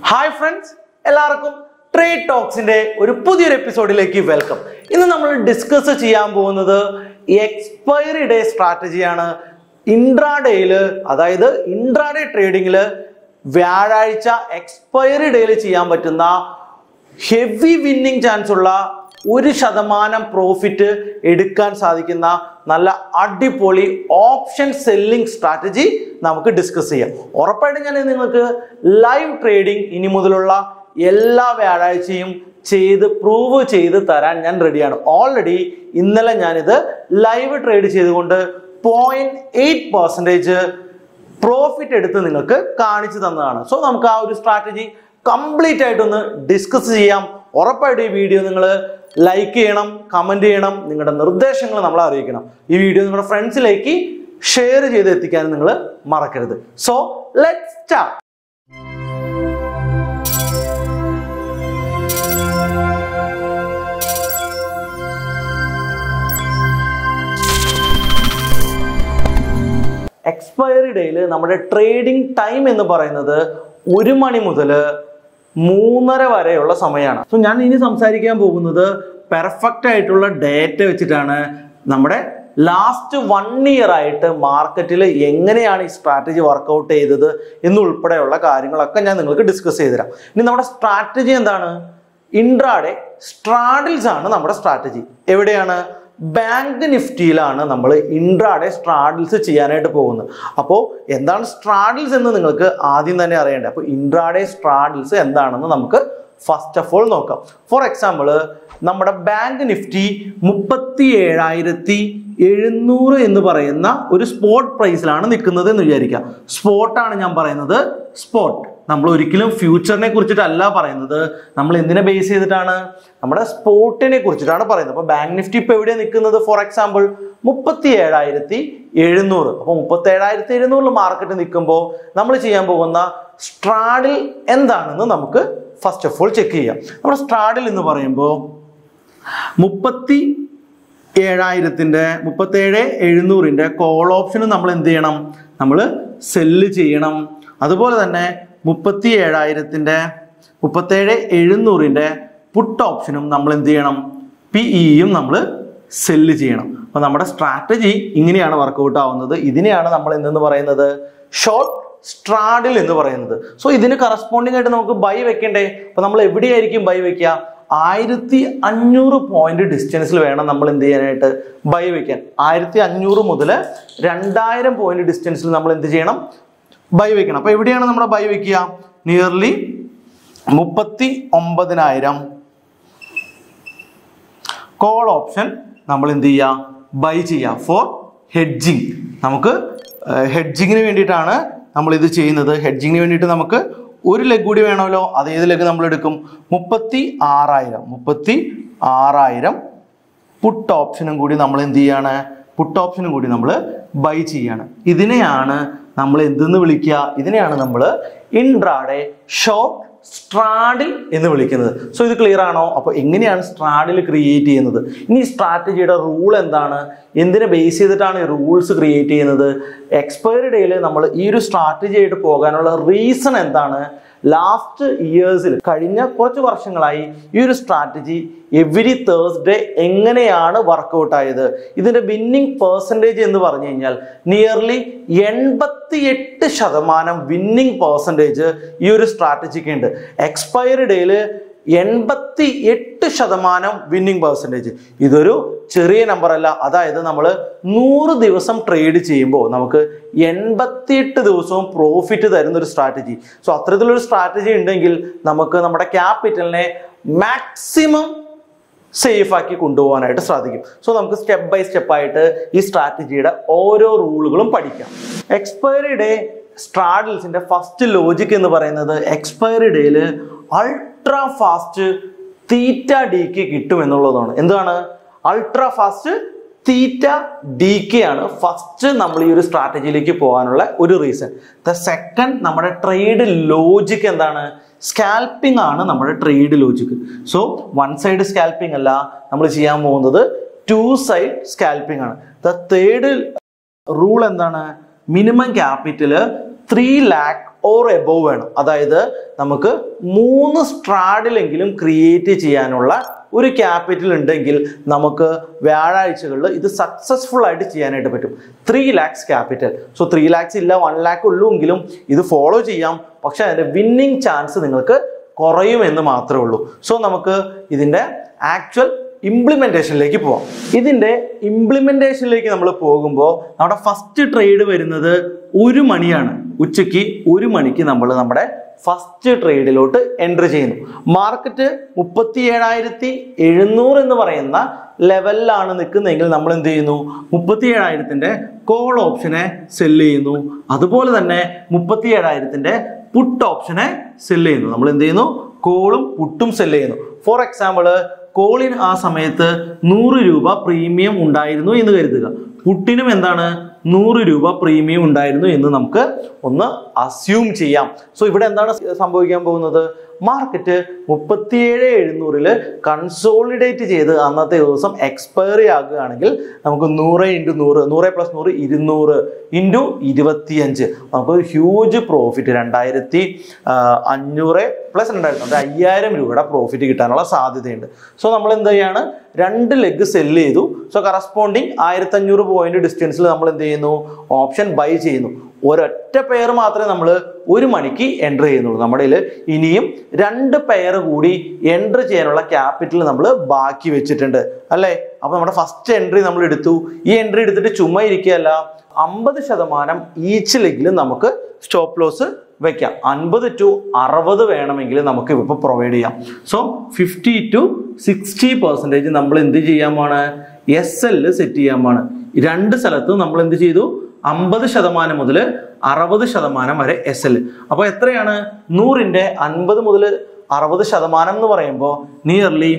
hi friends എല്ലാവർക്കും trade ടോക്സിന്റെ ഒരു പുതിയൊരു എപ്പിസോഡിലേക്ക് വെൽക്കം ഇന്ന് നമ്മൾ ഡിസ്കസ് ചെയ്യാൻ പോകുന്നത് എക്സ്പയറി ഡേ സ്ട്രാറ്റജിയാണ് ഇൻട്രാഡേയിൽ അതായത് ഇൻട്രാഡേ ട്രേഡിങ്ങിൽ വ്യാഴാഴ്ച എക്സ്പയറി ഡേയിൽ ചെയ്യാൻ പറ്റുന്ന ഹെവി വിന്നിങ് ചാൻസ് ഉള്ള ഒരു ശതമാനം പ്രോഫിറ്റ് എടുക്കാൻ സാധിക്കുന്ന നല്ല അടിപൊളി ഓപ്ഷൻ സെല്ലിംഗ് സ്ട്രാറ്റജി നമുക്ക് ഡിസ്കസ് ചെയ്യാം ഉറപ്പായിട്ടും ഞാൻ നിങ്ങൾക്ക് ലൈവ് ട്രേഡിംഗ് ഇനി മുതലുള്ള എല്ലാ വ്യാഴാഴ്ചയും ചെയ്ത് പ്രൂവ് ചെയ്ത് തരാൻ ഞാൻ റെഡിയാണ് ഓൾറെഡി ഇന്നലെ ഞാനിത് ലൈവ് ട്രേഡ് ചെയ്തുകൊണ്ട് പോയിന്റ് എയ്റ്റ് പെർസെൻറ്റേജ് പ്രോഫിറ്റ് എടുത്ത് നിങ്ങൾക്ക് കാണിച്ചു തന്നതാണ് സോ നമുക്ക് ആ ഒരു സ്ട്രാറ്റജി കംപ്ലീറ്റ് ആയിട്ടൊന്ന് ഡിസ്കസ് ചെയ്യാം ഉറപ്പായിട്ടും ഈ വീഡിയോ നിങ്ങൾ ലൈക്ക് ചെയ്യണം കമന്റ് ചെയ്യണം നിങ്ങളുടെ നിർദ്ദേശങ്ങൾ നമ്മളെ അറിയിക്കണം ഈ വീഡിയോ നിങ്ങളുടെ ഫ്രണ്ട്സിലേക്ക് ഷെയർ ചെയ്ത് എത്തിക്കാനും നിങ്ങൾ മറക്കരുത് സോ ലെറ്റ് സ്റ്റാർട്ട് എക്സ്പയറി ഡേയിൽ നമ്മുടെ ട്രേഡിംഗ് ടൈം എന്ന് പറയുന്നത് ഒരു മണി മുതൽ മൂന്നര വരെയുള്ള സമയമാണ് സോ ഞാൻ ഇനി സംസാരിക്കാൻ പോകുന്നത് പെർഫെക്റ്റ് ആയിട്ടുള്ള ഡേറ്റ വെച്ചിട്ടാണ് നമ്മുടെ ലാസ്റ്റ് വൺ ഇയർ ആയിട്ട് മാർക്കറ്റിൽ എങ്ങനെയാണ് ഈ സ്ട്രാറ്റജി വർക്കൗട്ട് ചെയ്തത് എന്നുൾപ്പെടെയുള്ള കാര്യങ്ങളൊക്കെ ഞാൻ നിങ്ങൾക്ക് ഡിസ്കസ് ചെയ്തുതരാം ഇനി നമ്മുടെ സ്ട്രാറ്റജി എന്താണ് ഇൻട്രാഡേ സ്ട്രാഡിൽസ് ആണ് നമ്മുടെ സ്ട്രാറ്റജി എവിടെയാണ് ബാങ്ക് നിഫ്റ്റിയിലാണ് നമ്മൾ ഇൻട്രാഡേ സ്ട്രാഡിൽസ് ചെയ്യാനായിട്ട് പോകുന്നത് അപ്പോൾ എന്താണ് സ്ട്രാഡിൽസ് എന്ന് നിങ്ങൾക്ക് ആദ്യം തന്നെ അറിയേണ്ടത് അപ്പോൾ ഇൻട്രാഡേ സ്ട്രാഡിൽസ് എന്താണെന്ന് നമുക്ക് ഫസ്റ്റ് ഓഫ് ഓൾ നോക്കാം ഫോർ എക്സാമ്പിൾ നമ്മുടെ ബാങ്ക് നിഫ്റ്റി മുപ്പത്തി ഏഴായിരത്തി എഴുന്നൂറ് എന്ന് പറയുന്ന ഒരു സ്പോട്ട് പ്രൈസിലാണ് നിൽക്കുന്നത് എന്ന് വിചാരിക്കുക സ്പോട്ടാണ് ഞാൻ പറയുന്നത് സ്പോട്ട് നമ്മൾ ഒരിക്കലും ഫ്യൂച്ചറിനെ കുറിച്ചിട്ടല്ല പറയുന്നത് നമ്മൾ എന്തിനെ ബേസ് ചെയ്തിട്ടാണ് നമ്മുടെ സ്പോട്ടിനെ കുറിച്ചിട്ടാണ് പറയുന്നത് അപ്പൊ ബാങ്ക് നിഫ്റ്റി ഇപ്പൊ എവിടെയാണ് നിൽക്കുന്നത് ഫോർ എക്സാമ്പിൾ മുപ്പത്തി ഏഴായിരത്തി എഴുന്നൂറ് അപ്പൊ മുപ്പത്തി ഏഴായിരത്തി എഴുന്നൂറിൽ മാർക്കറ്റ് നിൽക്കുമ്പോൾ നമ്മൾ ചെയ്യാൻ പോകുന്ന സ്ട്രാഡിൽ എന്താണെന്ന് നമുക്ക് ഫസ്റ്റ് ഓഫ് ഓൾ ചെക്ക് ചെയ്യാം നമ്മുടെ സ്ട്രാഡിൽ എന്ന് പറയുമ്പോൾ മുപ്പത്തി ഏഴായിരത്തിൻ്റെ മുപ്പത്തേഴ് എഴുന്നൂറിൻ്റെ കോൾ ഓപ്ഷന് നമ്മൾ എന്ത് ചെയ്യണം നമ്മൾ സെല്ല് ചെയ്യണം അതുപോലെ തന്നെ മുപ്പത്തി ഏഴായിരത്തിൻ്റെ മുപ്പത്തേഴ് എഴുന്നൂറിൻ്റെ പുട്ട് ഓപ്ഷനും നമ്മൾ എന്ത് ചെയ്യണം പി ഇയും നമ്മൾ സെല്ല് ചെയ്യണം അപ്പോൾ നമ്മുടെ സ്ട്രാറ്റജി ഇങ്ങനെയാണ് വർക്കൗട്ട് ആവുന്നത് ഇതിനെയാണ് നമ്മൾ എന്തെന്ന് പറയുന്നത് ഷോർട്ട് സ്ട്രാഡിൽ എന്ന് പറയുന്നത് സോ ഇതിന് കറസ്പോണ്ടിങ് ആയിട്ട് നമുക്ക് ബൈ വെക്കണ്ടേ അപ്പൊ നമ്മൾ എവിടെയായിരിക്കും ബൈ വെക്കുക ആയിരത്തി അഞ്ഞൂറ് പോയിന്റ് ഡിസ്റ്റൻസിൽ വേണം നമ്മൾ എന്ത് ചെയ്യാനായിട്ട് ബൈ വെക്കാൻ ആയിരത്തി അഞ്ഞൂറ് മുതൽ രണ്ടായിരം പോയിന്റ് ഡിസ്റ്റൻസിൽ നമ്മൾ എന്ത് ചെയ്യണം ബൈ വെക്കണം അപ്പൊ എവിടെയാണ് നമ്മുടെ ബൈ വെക്കുക നിയർലി മുപ്പത്തി ഒമ്പതിനായിരം കോൾ ഓപ്ഷൻ നമ്മൾ എന്ത് ചെയ്യുക ബൈ ചെയ്യുക ഫോർ ഹെഡ്ജിങ് നമുക്ക് ഹെഡ്ജിങ്ങിന് വേണ്ടിയിട്ടാണ് നമ്മൾ ഇത് ചെയ്യുന്നത് ഹെഡ്ജിങ്ങിന് വേണ്ടിയിട്ട് നമുക്ക് ഒരു ലെഗ് കൂടി വേണമല്ലോ അത് ഏത് ലെഗ് നമ്മൾ എടുക്കും മുപ്പത്തി ആറായിരം മുപ്പത്തി ആറായിരം പുട്ട് ഓപ്ഷനും കൂടി നമ്മൾ എന്ത് ചെയ്യാണ് പുട്ട് ഓപ്ഷനും കൂടി നമ്മൾ ബൈ ചെയ്യാണ് ഇതിനെയാണ് നമ്മൾ എന്തെന്ന് വിളിക്കുക ഇതിനെയാണ് നമ്മൾ ഇൻട്രാഡേ ഷോർട്ട് സ്ട്രാഡിൽ എന്ന് വിളിക്കുന്നത് സോ ഇത് ക്ലിയർ ആണോ അപ്പോൾ എങ്ങനെയാണ് സ്ട്രാഡിൽ ക്രിയേറ്റ് ചെയ്യുന്നത് ഇനി സ്ട്രാറ്റജിയുടെ റൂൾ എന്താണ് എന്തിനെ ബേസ് ചെയ്തിട്ടാണ് ഈ റൂൾസ് ക്രിയേറ്റ് ചെയ്യുന്നത് എക്സ്പയറി ഡേയിൽ നമ്മൾ ഈ ഒരു സ്ട്രാറ്റജി ആയിട്ട് പോകാനുള്ള റീസൺ എന്താണ് ലാസ്റ്റ് ഇയേഴ്സിൽ കഴിഞ്ഞ കുറച്ച് വർഷങ്ങളായി ഈ ഒരു സ്ട്രാറ്റജി എവരി തേഴ്സ്ഡേ എങ്ങനെയാണ് വർക്കൗട്ട് ആയത് ഇതിന്റെ വിന്നിംഗ് പെർസെൻറ്റേജ് എന്ന് പറഞ്ഞു കഴിഞ്ഞാൽ നിയർലി എൺപത്തി എട്ട് ശതമാനം വിന്നിംഗ് പെർസെൻറ്റേജ് ഈ ഒരു സ്ട്രാറ്റജിക്ക് ഉണ്ട് എക്സ്പയറി ഡേയിൽ എൺപത്തി എട്ട് ശതമാനം വിന്നിംഗ് പെർസെൻറ്റേജ് ഇതൊരു ചെറിയ നമ്പർ അല്ല അതായത് നമ്മൾ നൂറ് ദിവസം ട്രേഡ് ചെയ്യുമ്പോൾ നമുക്ക് എൺപത്തിയെട്ട് ദിവസവും പ്രോഫിറ്റ് തരുന്ന ഒരു സ്ട്രാറ്റജി സോ അത്തരത്തിലൊരു സ്ട്രാറ്റജി ഉണ്ടെങ്കിൽ നമുക്ക് നമ്മുടെ ക്യാപിറ്റലിനെ മാക്സിമം സേഫ് ആക്കി കൊണ്ടുപോകാനായിട്ട് സാധിക്കും സോ നമുക്ക് സ്റ്റെപ്പ് ബൈ സ്റ്റെപ്പ് ആയിട്ട് ഈ സ്ട്രാറ്റജിയുടെ ഓരോ റൂളുകളും പഠിക്കാം എക്സ്പയറി ഡേ സ്ട്രാഡിൽസിന്റെ ഫസ്റ്റ് ലോജിക് എന്ന് പറയുന്നത് എക്സ്പയറി ഡേയിൽ അൾട്രാ ഫാസ്റ്റ് തീറ്റ ഡിക്ക് കിട്ടും എന്നുള്ളതാണ് എന്താണ് ultra fast theta D K ആണ് ഫസ്റ്റ് നമ്മൾ ഈ ഒരു സ്ട്രാറ്റജിയിലേക്ക് പോകാനുള്ള ഒരു റീസൺ ദ സെക്കൻഡ് നമ്മുടെ ട്രേഡ് ലോജിക് എന്താണ് സ്കാൽപ്പിംഗ് ആണ് നമ്മുടെ trade logic so one side scalping അല്ല നമ്മൾ ചെയ്യാൻ പോകുന്നത് ടു സൈഡ് സ്കാൽപ്പിംഗ് ആണ് ദ തേർഡ് റൂൾ എന്താണ് minimum capital three lakh or above വേണം അതായത് നമുക്ക് മൂന്ന് സ്ട്രാഡിലെങ്കിലും ക്രിയേറ്റ് ചെയ്യാനുള്ള ഒരു ക്യാപിറ്റൽ ഉണ്ടെങ്കിൽ നമുക്ക് വ്യാഴാഴ്ചകളിൽ ഇത് സക്സസ്ഫുൾ ആയിട്ട് ചെയ്യാനായിട്ട് പറ്റും three lakhs capital so three lakhs ഇല്ല വൺ ലാക്ക് ഉള്ളൂ എങ്കിലും ഇത് ഫോളോ ചെയ്യാം പക്ഷെ അതിൻ്റെ വിന്നിങ് ചാൻസ് നിങ്ങൾക്ക് കുറയുമെന്ന് മാത്രമേ ഉള്ളൂ സോ നമുക്ക് ഇതിൻ്റെ ആക്ച്വൽ ഇംപ്ലിമെന്റേഷനിലേക്ക് പോവാം ഇതിന്റെ ഇംപ്ലിമെന്റേഷനിലേക്ക് നമ്മൾ പോകുമ്പോൾ നമ്മുടെ ഫസ്റ്റ് ട്രേഡ് വരുന്നത് ഒരു മണിയാണ് ഉച്ചയ്ക്ക് ഒരു മണിക്ക് നമ്മൾ നമ്മുടെ ഫസ്റ്റ് ട്രേഡിലോട്ട് എൻ്റർ ചെയ്യുന്നു മാർക്കറ്റ് മുപ്പത്തി ഏഴായിരത്തി എഴുന്നൂറ് എന്ന് പറയുന്ന ലെവലിലാണ് നിൽക്കുന്നതെങ്കിൽ നമ്മൾ എന്ത് ചെയ്യുന്നു മുപ്പത്തി ഏഴായിരത്തിന്റെ കോൾ ഓപ്ഷനെ സെല് ചെയ്യുന്നു അതുപോലെ തന്നെ മുപ്പത്തി ഏഴായിരത്തിന്റെ പുട്ട് ഓപ്ഷനെ സെല് ചെയ്യുന്നു നമ്മൾ എന്ത് ചെയ്യുന്നു കോളും പുട്ടും സെല് ചെയ്യുന്നു ഫോർ എക്സാമ്പിള് കോളിന് ആ സമയത്ത് നൂറ് രൂപ പ്രീമിയം ഉണ്ടായിരുന്നു എന്ന് കരുതുക പുട്ടിനും എന്താണ് നൂറ് രൂപ പ്രീമിയം ഉണ്ടായിരുന്നു എന്ന് നമുക്ക് ഒന്ന് അസ്യൂം ചെയ്യാം സോ ഇവിടെ എന്താണ് സംഭവിക്കാൻ പോകുന്നത് മാർക്കറ്റ് മുപ്പത്തിയേഴ് എഴുന്നൂറില് കൺസോളിഡേറ്റ് ചെയ്ത് അന്നത്തെ ദിവസം എക്സ്പയറി ആകുകയാണെങ്കിൽ നമുക്ക് നൂറ് ഇൻറ്റു നൂറ് നൂറ് പ്ലസ് നൂറ് ഇരുന്നൂറ് ഇൻറ്റു ഇരുപത്തിയഞ്ച് നമുക്ക് ഹ്യൂജ് പ്രോഫിറ്റ് രണ്ടായിരത്തി അഞ്ഞൂറ് പ്ലസ് രണ്ടായിരത്തി അത് അയ്യായിരം രൂപയുടെ പ്രോഫിറ്റ് കിട്ടാനുള്ള സാധ്യതയുണ്ട് സോ നമ്മൾ എന്ത് ചെയ്യാണ് രണ്ട് ലെഗ് സെല്ല് ചെയ്തു സോ കറസ്പോണ്ടിങ് ആയിരത്തി അഞ്ഞൂറ് പോയിന്റ് ഡിസ്റ്റൻസിൽ നമ്മൾ എന്ത് ചെയ്യുന്നു ഓപ്ഷൻ ബൈ ചെയ്യുന്നു ഒരൊറ്റ പെയർ മാത്രമേ നമ്മൾ ഒരു മണിക്ക് എൻ്റർ ചെയ്യുന്നുള്ളൂ നമ്മുടെ കയ്യിൽ ഇനിയും രണ്ട് പെയർ കൂടി എൻ്റർ ചെയ്യാനുള്ള ക്യാപിറ്റൽ നമ്മൾ ബാക്കി വെച്ചിട്ടുണ്ട് അല്ലേ അപ്പൊ നമ്മുടെ ഫസ്റ്റ് എൻട്രി നമ്മൾ എടുത്തു ഈ എൻട്രി എടുത്തിട്ട് ചുമ്മാ ഇരിക്കുകയല്ല അമ്പത് ശതമാനം ഈച്ച് ലെഗിൽ നമുക്ക് സ്റ്റോപ്പ് ലോസ് വെക്കാം അൻപത് ടു അറുപത് വേണമെങ്കിൽ നമുക്ക് ഇപ്പോൾ പ്രൊവൈഡ് ചെയ്യാം so fifty two sixty percentage നമ്മൾ എന്ത് ചെയ്യാമാണ് എസ് എൽ സെറ്റ് ചെയ്യാമാണ് രണ്ട് സ്ഥലത്തും നമ്മൾ എന്ത് ചെയ്തു അമ്പത് ശതമാനം മുതൽ അറുപത് ശതമാനം വരെ എസ് എൽ അപ്പോൾ എത്രയാണ് നൂറിൻ്റെ അൻപത് മുതൽ അറുപത് ശതമാനം എന്ന് പറയുമ്പോൾ നിയർലി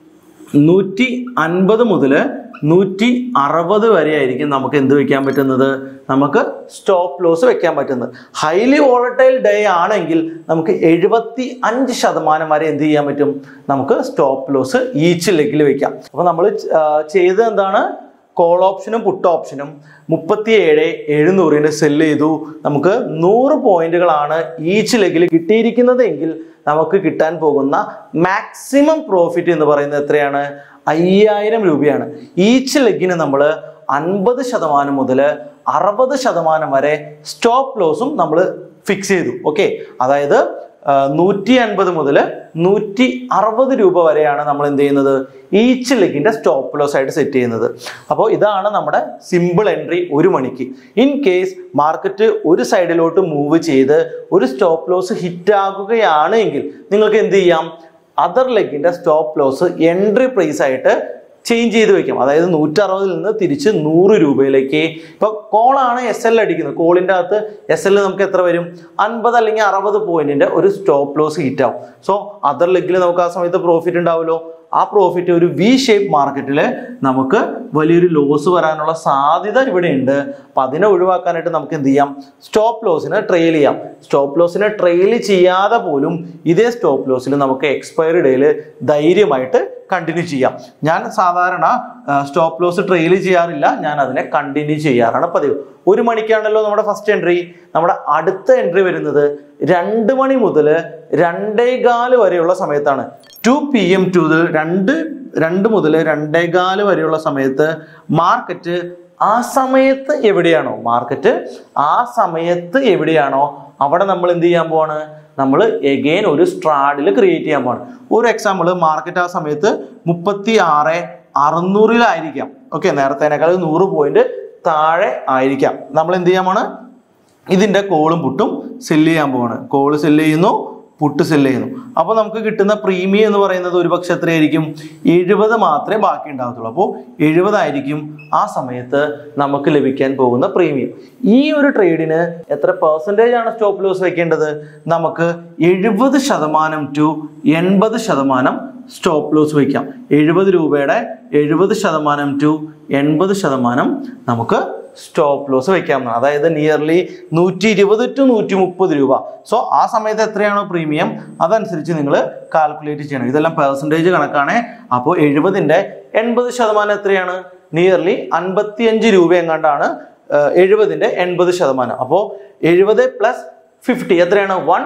നൂറ്റി അൻപത് മുതൽ നൂറ്റി അറുപത് വരെ ആയിരിക്കും നമുക്ക് എന്ത് വെക്കാൻ പറ്റുന്നത് നമുക്ക് സ്റ്റോപ്പ് ലോസ് വെക്കാൻ പറ്റുന്നത് ഹൈലി വോളട്ടൈൽ ഡേ ആണെങ്കിൽ നമുക്ക് എഴുപത്തി അഞ്ച് ശതമാനം വരെ എന്ത് ചെയ്യാൻ പറ്റും നമുക്ക് സ്റ്റോപ്പ് ലോസ് ഈച്ച് ലെഗിൽ വെക്കാം അപ്പോൾ നമ്മൾ ചെയ്തത് എന്താണ് കോൾ ഓപ്ഷനും പുട്ട് ഓപ്ഷനും മുപ്പത്തി ഏഴ് എഴുന്നൂറിന് സെല്ല് ചെയ്തു നമുക്ക് നൂറ് പോയിന്റുകളാണ് ഈച്ച് ലെഗിൽ കിട്ടിയിരിക്കുന്നത് എങ്കിൽ നമുക്ക് കിട്ടാൻ പോകുന്ന മാക്സിമം പ്രോഫിറ്റ് എന്ന് പറയുന്നത് എത്രയാണ് അയ്യായിരം രൂപയാണ് ഈച്ച് ലെഗിന് നമ്മൾ അൻപത് ശതമാനം മുതൽ അറുപത് ശതമാനം വരെ സ്റ്റോപ്പ് ലോസും നമ്മൾ ഫിക്സ് ചെയ്തു ഓക്കെ അതായത് നൂറ്റി അൻപത് മുതൽ നൂറ്റി അറുപത് രൂപ വരെയാണ് നമ്മൾ എന്ത് ചെയ്യുന്നത് ഈച്ച് ലെഗിന്റെ സ്റ്റോപ്പ് ലോസ് ആയിട്ട് സെറ്റ് ചെയ്യുന്നത് അപ്പോൾ ഇതാണ് നമ്മുടെ സിമ്പിൾ എൻട്രി ഒരു മണിക്ക് ഇൻ കേസ് മാർക്കറ്റ് ഒരു സൈഡിലോട്ട് മൂവ് ചെയ്ത് ഒരു സ്റ്റോപ്പ് ലോസ് ഹിറ്റ് ആകുകയാണ് എങ്കിൽ നിങ്ങൾക്ക് എന്ത് ചെയ്യാം അതർ ലെഗിന്റെ സ്റ്റോപ്പ് ലോസ് എൻട്രി പ്രൈസ് ആയിട്ട് ചേഞ്ച് ചെയ്ത് വെക്കാം അതായത് നൂറ്ററുപതിൽ നിന്ന് തിരിച്ച് നൂറ് രൂപയിലേക്ക് ഇപ്പൊ കോളാണ് എസ് എൽ അടിക്കുന്നത് കോളിന്റെ അകത്ത് എസ് എൽ നമുക്ക് എത്ര വരും അൻപത് അല്ലെങ്കിൽ അറുപത് പോയിന്റിന്റെ ഒരു സ്റ്റോപ്പ് ലോസ് ഹിറ്റ് ആവും സോ അതർ ലെഗിൽ നമുക്ക് ആ സമയത്ത് പ്രോഫിറ്റ് ഉണ്ടാവുമല്ലോ ആ പ്രോഫിറ്റ് ഒരു വി ഷേപ്പ് മാർക്കറ്റിൽ നമുക്ക് വലിയൊരു ലോസ് വരാനുള്ള സാധ്യത ഇവിടെ ഉണ്ട് അപ്പൊ അതിനെ ഒഴിവാക്കാനായിട്ട് നമുക്ക് എന്ത് ചെയ്യാം സ്റ്റോപ്പ് ലോസിനെ ട്രെയിൽ ചെയ്യാം സ്റ്റോപ്പ് ലോസിനെ ട്രെയിൽ ചെയ്യാതെ പോലും ഇതേ സ്റ്റോപ്പ് ലോസിൽ നമുക്ക് എക്സ്പയറി ഡേയിൽ ധൈര്യമായിട്ട് കണ്ടിന്യൂ ചെയ്യാം ഞാൻ സാധാരണ സ്റ്റോപ്പ് ലോസ് ട്രെയിൽ ചെയ്യാറില്ല ഞാൻ അതിനെ കണ്ടിന്യൂ ചെയ്യാറാണ് പതിവ് ഒരു മണിക്കാണല്ലോ നമ്മുടെ ഫസ്റ്റ് എൻട്രി നമ്മുടെ അടുത്ത എൻട്രി വരുന്നത് രണ്ട് മണി മുതൽ രണ്ടേകാല് വരെയുള്ള സമയത്താണ് ടു പി എം ടു രണ്ട് രണ്ട് മുതൽ രണ്ടേകാല് വരെയുള്ള സമയത്ത് മാർക്കറ്റ് ആ സമയത്ത് എവിടെയാണോ മാർക്കറ്റ് ആ സമയത്ത് എവിടെയാണോ അവിടെ നമ്മൾ എന്ത് ചെയ്യാൻ പോവാണ് നമ്മൾ എഗെയിൻ ഒരു സ്ട്രാഡിൽ ക്രിയേറ്റ് ചെയ്യാൻ പോവാണ് ഒരു എക്സാമ്പിൾ മാർക്കറ്റ് ആ സമയത്ത് മുപ്പത്തി ആറ് അറുന്നൂറിലായിരിക്കാം ഓക്കെ നേരത്തേനേക്കാൾ നൂറ് പോയിന്റ് താഴെ ആയിരിക്കാം നമ്മൾ എന്ത് ചെയ്യാൻ ഇതിന്റെ കോളും പുട്ടും സെല്ല് ചെയ്യാൻ പോവാണ് കോള് സെല്ല് ചെയ്യുന്നു പുട്ട് സെല്ല് ചെയ്യുന്നു അപ്പോൾ നമുക്ക് കിട്ടുന്ന പ്രീമിയം എന്ന് പറയുന്നത് ഒരു പക്ഷെ എത്രയായിരിക്കും എഴുപത് മാത്രമേ ബാക്കി ഉണ്ടാകത്തുള്ളൂ അപ്പോൾ എഴുപതായിരിക്കും ആ സമയത്ത് നമുക്ക് ലഭിക്കാൻ പോകുന്ന പ്രീമിയം ഈ ഒരു ട്രേഡിന് എത്ര പെർസെൻറ്റേജ് ആണ് സ്റ്റോപ്പ് ലോസ് വെക്കേണ്ടത് നമുക്ക് എഴുപത് ശതമാനം ടു എൺപത് ശതമാനം സ്റ്റോപ്പ് ലോസ് വയ്ക്കാം എഴുപത് രൂപയുടെ എഴുപത് ശതമാനം ടു എൺപത് ശതമാനം നമുക്ക് സ്റ്റോപ്പ് ലോസ് വെക്കാം അതായത് നിയർലി നൂറ്റി ഇരുപത് ടു നൂറ്റി മുപ്പത് രൂപ സോ ആ സമയത്ത് എത്രയാണോ പ്രീമിയം അതനുസരിച്ച് നിങ്ങൾ കാൽക്കുലേറ്റ് ചെയ്യണം ഇതെല്ലാം പെർസെൻറ്റേജ് കണക്കാണ് അപ്പോൾ എഴുപതിൻ്റെ എൺപത് ശതമാനം എത്രയാണ് നിയർലി അൻപത്തിയഞ്ച് രൂപ എങ്ങാണ്ടാണ് എഴുപതിൻ്റെ എൺപത് ശതമാനം അപ്പോൾ എഴുപത് പ്ലസ് ഫിഫ്റ്റി എത്രയാണ് വൺ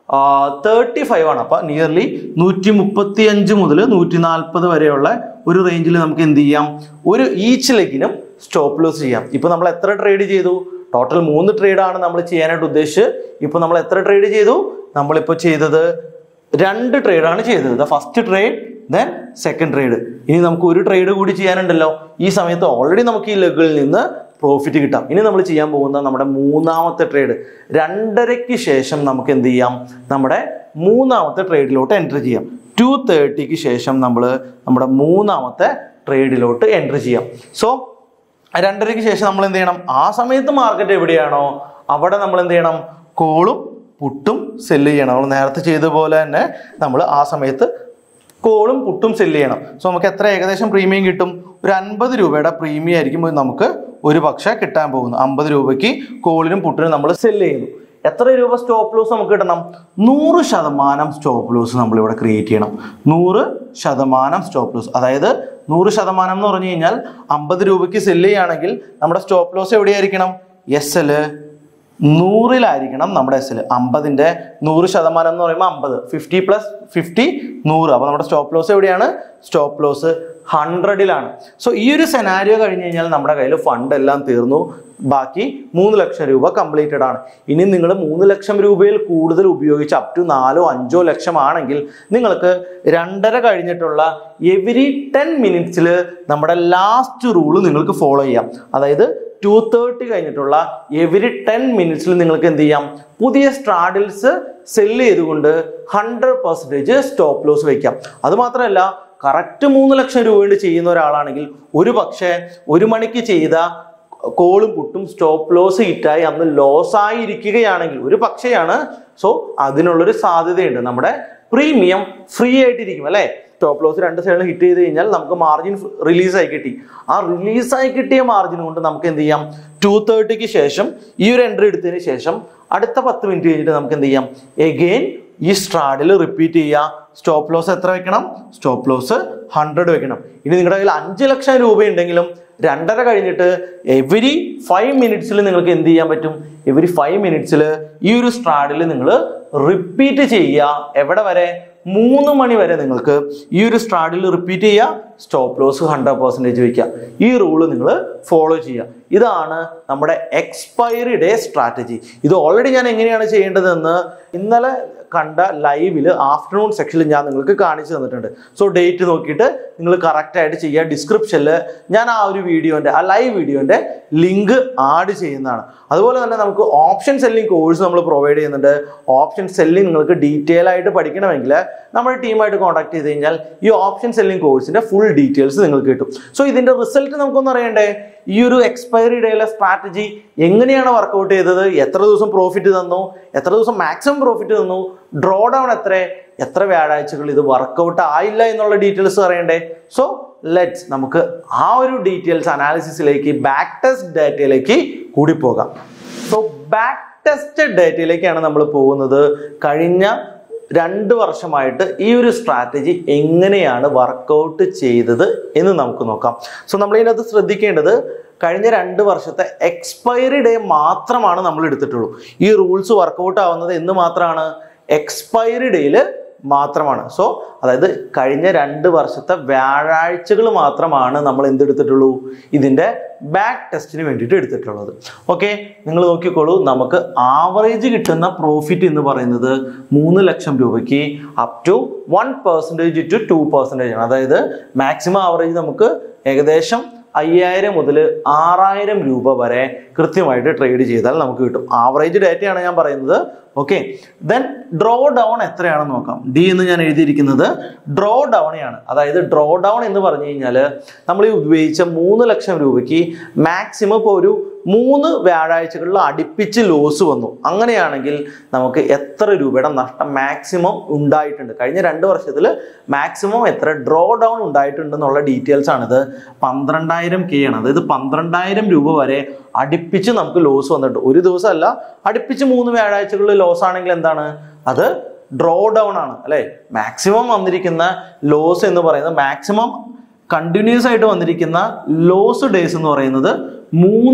തേർട്ടി ഫൈവ് ആണ് അപ്പൊ നിയർലി നൂറ്റി മുപ്പത്തി അഞ്ച് മുതൽ നൂറ്റി നാൽപ്പത് വരെയുള്ള ഒരു റേഞ്ചിൽ നമുക്ക് എന്ത് ചെയ്യാം ഒരു ഈച്ച് ലെഗിനും സ്റ്റോപ്പ് ലോസ് ചെയ്യാം ഇപ്പൊ നമ്മൾ എത്ര ട്രേഡ് ചെയ്തു ടോട്ടൽ മൂന്ന് ട്രേഡാണ് നമ്മൾ ചെയ്യാനായിട്ട് ഉദ്ദേശിച്ച് ഇപ്പൊ നമ്മൾ എത്ര ട്രേഡ് ചെയ്തു നമ്മളിപ്പോൾ ചെയ്തത് രണ്ട് ട്രേഡാണ് ചെയ്തത് first trade then second trade ഇനി നമുക്ക് ഒരു ട്രേഡ് കൂടി ചെയ്യാനുണ്ടല്ലോ ഈ സമയത്ത് ഓൾറെഡി നമുക്ക് ഈ ലെഗുകളിൽ നിന്ന് പ്രോഫിറ്റ് കിട്ടാം ഇനി നമ്മൾ ചെയ്യാൻ പോകുന്ന നമ്മുടെ മൂന്നാമത്തെ ട്രേഡ് രണ്ടരയ്ക്ക് ശേഷം നമുക്ക് എന്ത് ചെയ്യാം നമ്മുടെ മൂന്നാമത്തെ ട്രേഡിലോട്ട് എൻട്രി ചെയ്യാം ടു തേർട്ടിക്ക് ശേഷം നമ്മൾ നമ്മുടെ മൂന്നാമത്തെ ട്രേഡിലോട്ട് എൻട്രി ചെയ്യാം സോ രണ്ടരയ്ക്ക് ശേഷം നമ്മൾ എന്ത് ചെയ്യണം ആ സമയത്ത് മാർക്കറ്റ് എവിടെയാണോ അവിടെ നമ്മൾ എന്ത് ചെയ്യണം കോളും പുട്ടും സെല്ല് ചെയ്യണം നമ്മൾ നേരത്തെ ചെയ്ത പോലെ തന്നെ നമ്മൾ ആ സമയത്ത് കോളും പുട്ടും സെല്ല് ചെയ്യണം സോ നമുക്ക് എത്ര ഏകദേശം പ്രീമിയം കിട്ടും ഒരു അൻപത് രൂപയുടെ പ്രീമിയം ആയിരിക്കും നമുക്ക് ഒരു പക്ഷേ കിട്ടാൻ പോകുന്നു അമ്പത് രൂപയ്ക്ക് കോളിനും പുട്ടിനും നമ്മൾ സെല്ല് ചെയ്യുന്നു എത്ര രൂപ സ്റ്റോപ്പ് ലോസ് നമുക്ക് കിട്ടണം നൂറ് ശതമാനം സ്റ്റോപ്പ് ലോസ് നമ്മൾ ഇവിടെ ക്രിയേറ്റ് ചെയ്യണം നൂറ് ശതമാനം സ്റ്റോപ്പ് ലോസ് അതായത് നൂറ് ശതമാനം എന്ന് പറഞ്ഞു കഴിഞ്ഞാൽ അമ്പത് രൂപയ്ക്ക് സെല്ല് ചെയ്യുകയാണെങ്കിൽ നമ്മുടെ സ്റ്റോപ്പ് ലോസ് എവിടെയായിരിക്കണം എസ് എല് നൂറിലായിരിക്കണം നമ്മുടെ എസ് എൽ അമ്പതിൻ്റെ നൂറ് ശതമാനം എന്ന് പറയുമ്പോൾ അമ്പത് ഫിഫ്റ്റി പ്ലസ് ഫിഫ്റ്റി നൂറ് അപ്പോൾ നമ്മുടെ സ്റ്റോപ്പ് ലോസ് എവിടെയാണ് സ്റ്റോപ്പ് ലോസ് ഹൺഡ്രഡിലാണ് സോ ഈ ഒരു സെനാരിയോ കഴിഞ്ഞ് കഴിഞ്ഞാൽ നമ്മുടെ കയ്യിൽ ഫണ്ട് എല്ലാം തീർന്നു ബാക്കി മൂന്ന് ലക്ഷം രൂപ കംപ്ലീറ്റഡ് ആണ് ഇനി നിങ്ങൾ മൂന്ന് ലക്ഷം രൂപയിൽ കൂടുതൽ ഉപയോഗിച്ച് അപ് ടു നാലോ അഞ്ചോ ലക്ഷം ആണെങ്കിൽ നിങ്ങൾക്ക് രണ്ടര കഴിഞ്ഞിട്ടുള്ള എവരി ടെൻ മിനിറ്റ്സിൽ നമ്മുടെ ലാസ്റ്റ് റൂള് നിങ്ങൾക്ക് ഫോളോ ചെയ്യാം അതായത് ടു തേർട്ടി കഴിഞ്ഞിട്ടുള്ള എവരി ടെൻ മിനിറ്റ്സിൽ നിങ്ങൾക്ക് എന്ത് ചെയ്യാം പുതിയ സ്ട്രാഡിൽസ് സെല്ല് ചെയ്തുകൊണ്ട് ഹൺഡ്രഡ് പെർസെൻറ്റേജ് സ്റ്റോപ്പ് ലോസ് വയ്ക്കാം അത് മാത്രമല്ല കറക്റ്റ് മൂന്ന് ലക്ഷം രൂപ കൊണ്ട് ചെയ്യുന്ന ഒരാളാണെങ്കിൽ ഒരു പക്ഷേ ഒരു മണിക്ക് ചെയ്ത കോളും പുട്ടും സ്റ്റോപ്പ് ലോസ് ഹിറ്റായി അന്ന് ലോസ് ആയിരിക്കുകയാണെങ്കിൽ ഒരു പക്ഷെയാണ് സോ അതിനുള്ളൊരു സാധ്യതയുണ്ട് നമ്മുടെ പ്രീമിയം ഫ്രീ ആയിട്ടിരിക്കും അല്ലേ സ്റ്റോപ്പ് ലോസ് രണ്ട് സൈഡിൽ ഹിറ്റ് ചെയ്ത് കഴിഞ്ഞാൽ നമുക്ക് മാർജിൻ റിലീസായി കിട്ടി ആ റിലീസായി കിട്ടിയ മാർജിൻ കൊണ്ട് നമുക്ക് എന്ത് ചെയ്യാം ടു തേർട്ടിക്ക് ശേഷം ഈ ഒരു എൻട്രി എടുത്തതിന് ശേഷം അടുത്ത പത്ത് മിനിറ്റ് കഴിഞ്ഞിട്ട് നമുക്ക് എന്ത് ചെയ്യാം എഗെയിൻ ഈ സ്ട്രാഡിൽ റിപ്പീറ്റ് ചെയ്യുക സ്റ്റോപ്പ് ലോസ് എത്ര വെക്കണം സ്റ്റോപ്പ് ലോസ് ഹൺഡ്രഡ് വെക്കണം ഇനി നിങ്ങളുടെ കയ്യിൽ അഞ്ച് ലക്ഷം രൂപ ഉണ്ടെങ്കിലും രണ്ടര കഴിഞ്ഞിട്ട് എവരി ഫൈവ് മിനിറ്റ്സിൽ നിങ്ങൾക്ക് എന്ത് ചെയ്യാൻ പറ്റും എവരി ഫൈവ് മിനിറ്റ്സിൽ ഈ ഒരു സ്ട്രാഡിൽ നിങ്ങൾ റിപ്പീറ്റ് ചെയ്യുക എവിടെ വരെ മൂന്ന് മണി വരെ നിങ്ങൾക്ക് ഈ ഒരു സ്ട്രാഡിൽ റിപ്പീറ്റ് ചെയ്യുക സ്റ്റോപ്പ് ലോസ് ഹൺഡ്രഡ് പെർസെൻറ്റേജ് വയ്ക്കുക ഈ റൂള് നിങ്ങൾ ഫോളോ ചെയ്യുക ഇതാണ് നമ്മുടെ എക്സ്പയറി ഡേ സ്ട്രാറ്റജി ഇത് ഓൾറെഡി ഞാൻ എങ്ങനെയാണ് ചെയ്യേണ്ടതെന്ന് ഇന്നലെ കണ്ട ലൈവിൽ ആഫ്റ്റർനൂൺ സെക്ഷനിൽ ഞാൻ നിങ്ങൾക്ക് കാണിച്ചു തന്നിട്ടുണ്ട് സോ ഡേറ്റ് നോക്കിയിട്ട് നിങ്ങൾ കറക്റ്റായിട്ട് ചെയ്യുക ഡിസ്ക്രിപ്ഷനിൽ ഞാൻ ആ ഒരു വീഡിയോൻ്റെ ആ ലൈവ് വീഡിയോൻ്റെ ലിങ്ക് ആഡ് ചെയ്യുന്നതാണ് അതുപോലെ തന്നെ നമുക്ക് ഓപ്ഷൻ സെല്ലിംഗ് കോഴ്സ് നമ്മൾ പ്രൊവൈഡ് ചെയ്യുന്നുണ്ട് ഓപ്ഷൻ സെല്ലിംഗ് നിങ്ങൾക്ക് ഡീറ്റെയിൽ ആയിട്ട് പഠിക്കണമെങ്കിൽ നമ്മുടെ ടീമായിട്ട് കോൺടാക്ട് ചെയ്ത് കഴിഞ്ഞാൽ ഈ ഓപ്ഷൻ സെല്ലിംഗ് കോഴ്സിന്റെ ഫുൾ ഡീറ്റെയിൽസ് നിങ്ങൾക്ക് കിട്ടും സോ ഇതിന്റെ റിസൾട്ട് നമുക്കൊന്ന് അറിയണ്ടേ ഈ ഒരു എക്സ്പയറി ഡേയിലെ സ്ട്രാറ്റജി എങ്ങനെയാണ് വർക്കൗട്ട് ചെയ്തത് എത്ര ദിവസം പ്രോഫിറ്റ് തന്നു എത്ര ദിവസം മാക്സിമം പ്രോഫിറ്റ് തന്നു ഡ്രോ ഡൗൺ എത്ര എത്ര വ്യാഴാഴ്ചകൾ ഇത് വർക്കൗട്ട് ആയില്ല എന്നുള്ള ഡീറ്റെയിൽസ് അറിയണ്ടേ സോ ലെറ്റ്സ് നമുക്ക് ആ ഒരു ഡീറ്റെയിൽസ് അനാലിസിസിലേക്ക് ബാക്ക് ടെസ്റ്റ് ഡാറ്റയിലേക്ക് കൂടി പോകാം സോ ബാക്ക് ടെസ്റ്റ് ഡേറ്റയിലേക്കാണ് നമ്മൾ പോകുന്നത് കഴിഞ്ഞ രണ്ട് വർഷമായിട്ട് ഈ ഒരു സ്ട്രാറ്റജി എങ്ങനെയാണ് വർക്കൗട്ട് ചെയ്തത് എന്ന് നമുക്ക് നോക്കാം സോ നമ്മൾ ഇതിനകത്ത് ശ്രദ്ധിക്കേണ്ടത് കഴിഞ്ഞ രണ്ട് വർഷത്തെ എക്സ്പയറി ഡേ മാത്രമാണ് നമ്മൾ എടുത്തിട്ടുള്ളൂ ഈ റൂൾസ് വർക്കൗട്ട് ആവുന്നത് എന്ന് മാത്രമാണ് എക്സ്പയറി ഡേയിൽ മാത്രമാണ് സോ അതായത് കഴിഞ്ഞ രണ്ട് വർഷത്തെ വ്യാഴാഴ്ചകൾ മാത്രമാണ് നമ്മൾ എന്തെടുത്തിട്ടുള്ളൂ ഇതിൻ്റെ ബാക്ക് ടെസ്റ്റിന് വേണ്ടിയിട്ട് എടുത്തിട്ടുള്ളത് ഓക്കെ നിങ്ങൾ നോക്കിക്കോളൂ നമുക്ക് ആവറേജ് കിട്ടുന്ന പ്രോഫിറ്റ് എന്ന് പറയുന്നത് മൂന്ന് ലക്ഷം രൂപയ്ക്ക് up to one percentage to two percentage ആണ് അതായത് മാക്സിമം ആവറേജ് നമുക്ക് ഏകദേശം അയ്യായിരം മുതൽ ആറായിരം രൂപ വരെ കൃത്യമായിട്ട് ട്രേഡ് ചെയ്താൽ നമുക്ക് കിട്ടും ആവറേജ് ഡേറ്റയാണ് ഞാൻ പറയുന്നത് ഓക്കെ ദെൻ ഡ്രോ ഡൗൺ എത്രയാണെന്ന് നോക്കാം ഡി എന്ന് ഞാൻ എഴുതിയിരിക്കുന്നത് ഡ്രോ ഡൗണെയാണ് അതായത് ഡ്രോ ഡൗൺ എന്ന് പറഞ്ഞു കഴിഞ്ഞാൽ നമ്മൾ ഈ ഉപയോഗിച്ച മൂന്ന് ലക്ഷം രൂപയ്ക്ക് മാക്സിമം ഇപ്പോൾ ഒരു മൂന്ന് വ്യാഴാഴ്ചകളിൽ അടുപ്പിച്ച് ലോസ് വന്നു അങ്ങനെയാണെങ്കിൽ നമുക്ക് എത്ര രൂപയുടെ നഷ്ടം മാക്സിമം ഉണ്ടായിട്ടുണ്ട് കഴിഞ്ഞ രണ്ട് വർഷത്തിൽ മാക്സിമം എത്ര ഡ്രോ ഡൗൺ ഉണ്ടായിട്ടുണ്ട് എന്നുള്ള ഡീറ്റെയിൽസ് ആണിത് പന്ത്രണ്ടായിരം കെ ആണ് അതായത് പന്ത്രണ്ടായിരം രൂപ വരെ അടുപ്പിച്ച് നമുക്ക് ലോസ് വന്നിട്ടുണ്ട് ഒരു ദിവസമല്ല അടുപ്പിച്ച് മൂന്ന് വ്യാഴാഴ്ചകളിൽ ലോസ് ആണെങ്കിൽ എന്താണ് അത് ഡ്രോ ഡൗൺ ആണ് അല്ലെ മാക്സിമം വന്നിരിക്കുന്ന ലോസ് എന്ന് പറയുന്നത് മാക്സിമം കണ്ടിന്യൂസ് ആയിട്ട് വന്നിരിക്കുന്ന ലോസ് ഡേയ്സ് എന്ന് പറയുന്നത് മൂന്ന്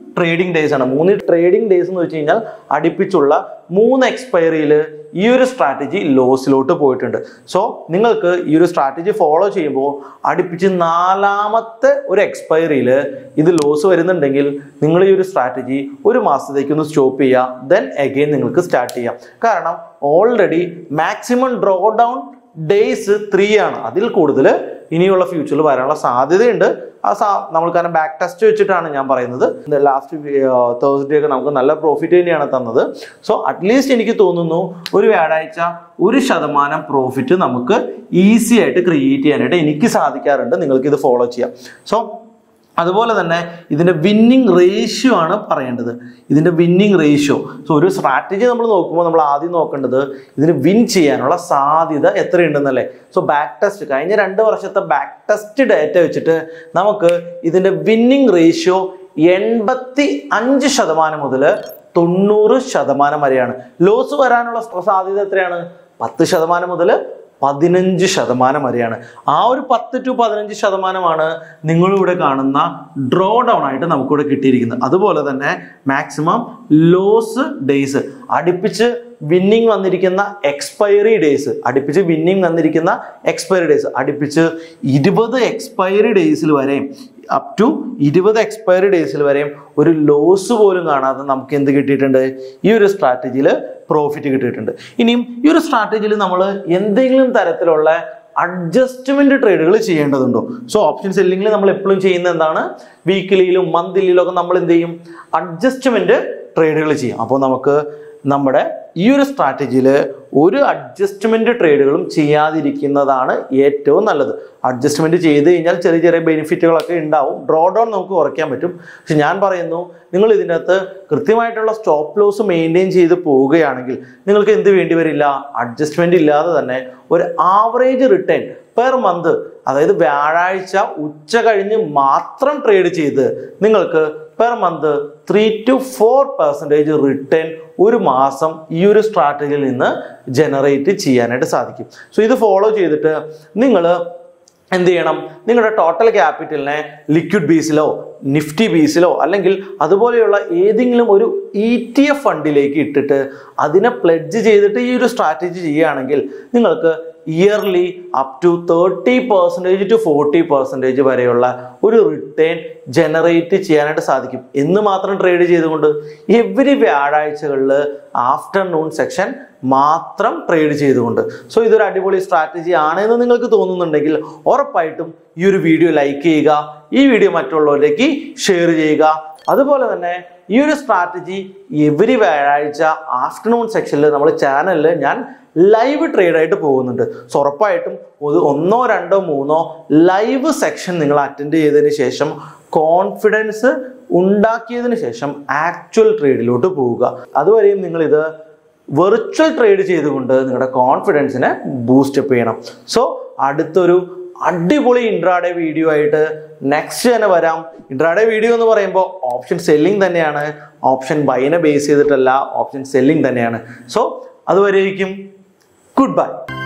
ട്രേഡിംഗ് ഡേയ്സ് ആണ് മൂന്ന് ട്രേഡിംഗ് ഡേയ്സ് എന്ന് വെച്ച് കഴിഞ്ഞാൽ അടുപ്പിച്ചുള്ള മൂന്ന് എക്സ്പയറിയിൽ ഈ ഒരു സ്ട്രാറ്റജി ലോസിലോട്ട് പോയിട്ടുണ്ട് സോ നിങ്ങൾക്ക് ഈ ഒരു സ്ട്രാറ്റജി ഫോളോ ചെയ്യുമ്പോൾ അടുപ്പിച്ച് നാലാമത്തെ ഒരു എക്സ്പയറിയിൽ ഇത് ലോസ് വരുന്നുണ്ടെങ്കിൽ നിങ്ങൾ ഈ ഒരു സ്ട്രാറ്റജി ഒരു മാസത്തേക്ക് ഒന്ന് സ്റ്റോപ്പ് ചെയ്യുക ദെൻ അഗെയിൻ നിങ്ങൾക്ക് സ്റ്റാർട്ട് ചെയ്യാം കാരണം already maximum drawdown days three ആണ് അതിൽ കൂടുതൽ ഇനിയുള്ള ഫ്യൂച്ചറിൽ വരാനുള്ള സാധ്യതയുണ്ട് ആ സാ നമ്മൾ കാരണം ബാക്ക് ടെസ്റ്റ് വെച്ചിട്ടാണ് ഞാൻ പറയുന്നത് ലാസ്റ്റ് തേഴ്സ്ഡേ ഒക്കെ നമുക്ക് നല്ല പ്രോഫിറ്റ് തന്നെയാണ് തന്നത് സോ അറ്റ്ലീസ്റ്റ് എനിക്ക് തോന്നുന്നു ഒരു വ്യാഴാഴ്ച ഒരു ശതമാനം പ്രോഫിറ്റ് നമുക്ക് ഈസി ആയിട്ട് ക്രിയേറ്റ് ചെയ്യാനായിട്ട് എനിക്ക് സാധിക്കാറുണ്ട് നിങ്ങൾക്ക് ഇത് ഫോളോ ചെയ്യാം സോ അതുപോലെ തന്നെ ഇതിന്റെ വിന്നിങ് റേഷ്യോ ആണ് പറയേണ്ടത് ഇതിന്റെ വിന്നിങ് റേഷ്യോ സോ ഒരു സ്ട്രാറ്റജി നമ്മൾ നോക്കുമ്പോൾ നമ്മൾ ആദ്യം നോക്കേണ്ടത് ഇതിന് വിൻ ചെയ്യാനുള്ള സാധ്യത എത്രയുണ്ടെന്നല്ലേ സോ ബാക്ക് ടെസ്റ്റ് കഴിഞ്ഞ രണ്ട് വർഷത്തെ ബാക്ക് ടെസ്റ്റ് ഡേറ്റ വെച്ചിട്ട് നമുക്ക് ഇതിന്റെ വിന്നിങ് റേഷ്യോ എൺപത്തി അഞ്ച് ശതമാനം മുതൽ തൊണ്ണൂറ് ശതമാനം വരെയാണ് ലോസ് വരാനുള്ള സാധ്യത എത്രയാണ് പത്ത് ശതമാനം മുതൽ പതിനഞ്ച് ശതമാനം വരെയാണ് ആ ഒരു പത്ത് ടു പതിനഞ്ച് ശതമാനമാണ് നിങ്ങളിവിടെ കാണുന്ന ഡ്രോ ഡൗൺ ആയിട്ട് നമുക്കിവിടെ കിട്ടിയിരിക്കുന്നത് അതുപോലെ തന്നെ മാക്സിമം ലോസ് ഡേയ്സ് അടുപ്പിച്ച് വിന്നിങ് വന്നിരിക്കുന്ന എക്സ്പയറി ഡേയ്സ് അടുപ്പിച്ച് വിന്നിങ് വന്നിരിക്കുന്ന എക്സ്പയറി ഡേയ്സ് അടുപ്പിച്ച് ഇരുപത് എക്സ്പയറി ഡേയ്സിൽ വരെയും അപ് ടു ഇരുപത് എക്സ്പയറി ഡേയ്സിൽ വരെയും ഒരു ലോസ് പോലും കാണാതെ നമുക്ക് എന്ത് കിട്ടിയിട്ടുണ്ട് ഈ ഒരു സ്ട്രാറ്റജിയിൽ പ്രോഫിറ്റ് കിട്ടിയിട്ടുണ്ട് ഇനിയും ഈ ഒരു സ്ട്രാറ്റജിയിൽ നമ്മൾ എന്തെങ്കിലും തരത്തിലുള്ള അഡ്ജസ്റ്റ്മെന്റ് ട്രേഡുകൾ ചെയ്യേണ്ടതുണ്ടോ സോ ഓപ്ഷൻ സെല്ലിങ്ങിൽ നമ്മൾ എപ്പോഴും ചെയ്യുന്ന എന്താണ് വീക്കിലിയിലും മന്ത്ലിയിലും ഒക്കെ നമ്മൾ എന്ത് ചെയ്യും അഡ്ജസ്റ്റ്മെന്റ് ട്രേഡുകൾ ചെയ്യും അപ്പോൾ നമുക്ക് നമ്മുടെ ഈ ഒരു സ്ട്രാറ്റജിയിൽ ഒരു അഡ്ജസ്റ്റ്മെന്റ് ട്രേഡുകളും ചെയ്യാതിരിക്കുന്നതാണ് ഏറ്റവും നല്ലത് അഡ്ജസ്റ്റ്മെന്റ് ചെയ്ത് കഴിഞ്ഞാൽ ചെറിയ ചെറിയ ബെനിഫിറ്റുകളൊക്കെ ഉണ്ടാവും ഡ്രോ ഡൗൺ നമുക്ക് കുറയ്ക്കാൻ പറ്റും പക്ഷെ ഞാൻ പറയുന്നു നിങ്ങൾ ഇതിൻ്റെ അകത്ത് കൃത്യമായിട്ടുള്ള സ്റ്റോപ്പ് ലോസ് മെയിൻറ്റെയിൻ ചെയ്ത് പോവുകയാണെങ്കിൽ നിങ്ങൾക്ക് എന്ത് വേണ്ടി വരില്ല അഡ്ജസ്റ്റ്മെന്റ് ഇല്ലാതെ തന്നെ ഒരു ആവറേജ് റിട്ടേൺ പെർ മന്ത് അതായത് വ്യാഴാഴ്ച ഉച്ച കഴിഞ്ഞ് മാത്രം ട്രേഡ് ചെയ്ത് നിങ്ങൾക്ക് per month three to four percentage return ഒരു മാസം ഈ ഒരു സ്ട്രാറ്റജിയിൽ നിന്ന് ജനറേറ്റ് ചെയ്യാനായിട്ട് സാധിക്കും സോ ഇത് ഫോളോ ചെയ്തിട്ട് നിങ്ങൾ എന്ത് ചെയ്യണം നിങ്ങളുടെ ടോട്ടൽ ക്യാപിറ്റലിനെ ലിക്വിഡ് ബേസിലോ നിഫ്റ്റി ബേസിലോ അല്ലെങ്കിൽ അതുപോലെയുള്ള ഏതെങ്കിലും ഒരു ഇ ടി എഫ് ഫണ്ടിലേക്ക് ഇട്ടിട്ട് അതിനെ പ്ലെഡ്ജ് ചെയ്തിട്ട് ഈ ഒരു സ്ട്രാറ്റജി ചെയ്യുകയാണെങ്കിൽ നിങ്ങൾക്ക് yearly up to thirty percentage to forty percentage വരെയുള്ള ഒരു റിട്ടേൺ ജനറേറ്റ് ചെയ്യാനായിട്ട് സാധിക്കും എന്ന് മാത്രം ട്രേഡ് ചെയ്തുകൊണ്ട് എവരി വ്യാഴാഴ്ചകളിൽ ആഫ്റ്റർനൂൺ സെക്ഷൻ മാത്രം ട്രേഡ് ചെയ്തുകൊണ്ട് സോ ഇതൊരു അടിപൊളി സ്ട്രാറ്റജി ആണെന്ന് നിങ്ങൾക്ക് തോന്നുന്നുണ്ടെങ്കിൽ ഉറപ്പായിട്ടും ഈ ഒരു വീഡിയോ ലൈക്ക് ചെയ്യുക ഈ വീഡിയോ മറ്റുള്ളവരിലേക്ക് ഷെയർ ചെയ്യുക അതുപോലെ തന്നെ ഈ ഒരു സ്ട്രാറ്റജി എവരി വ്യാഴാഴ്ച ആഫ്റ്റർനൂൺ സെക്ഷനിൽ നമ്മൾ ചാനലിൽ ഞാൻ ലൈവ് ട്രേഡ് ആയിട്ട് പോകുന്നുണ്ട് സോ ഉറപ്പായിട്ടും ഒരു ഒന്നോ രണ്ടോ മൂന്നോ ലൈവ് സെക്ഷൻ നിങ്ങൾ അറ്റൻഡ് ചെയ്തതിന് ശേഷം കോൺഫിഡൻസ് ഉണ്ടാക്കിയതിന് ശേഷം ആക്ച്വൽ ട്രേഡിലോട്ട് പോവുക അതുവരെയും നിങ്ങൾ ഇത് വെർച്വൽ ട്രേഡ് ചെയ്തുകൊണ്ട് നിങ്ങളുടെ കോൺഫിഡൻസിനെ ബൂസ്റ്റപ്പ് ചെയ്യണം സോ അടുത്തൊരു അടിപൊളി ഇൻട്രാഡേ വീഡിയോ ആയിട്ട് നെക്സ്റ്റ് തന്നെ വരാം ഇൻട്രാഡേ വീഡിയോ എന്ന് പറയുമ്പോൾ ഓപ്ഷൻ സെല്ലിംഗ് തന്നെയാണ് ഓപ്ഷൻ ബൈനെ ബേസ് ചെയ്തിട്ടല്ല ഓപ്ഷൻ സെല്ലിംഗ് തന്നെയാണ് സോ അതുവരെയും ഗുഡ് ബൈ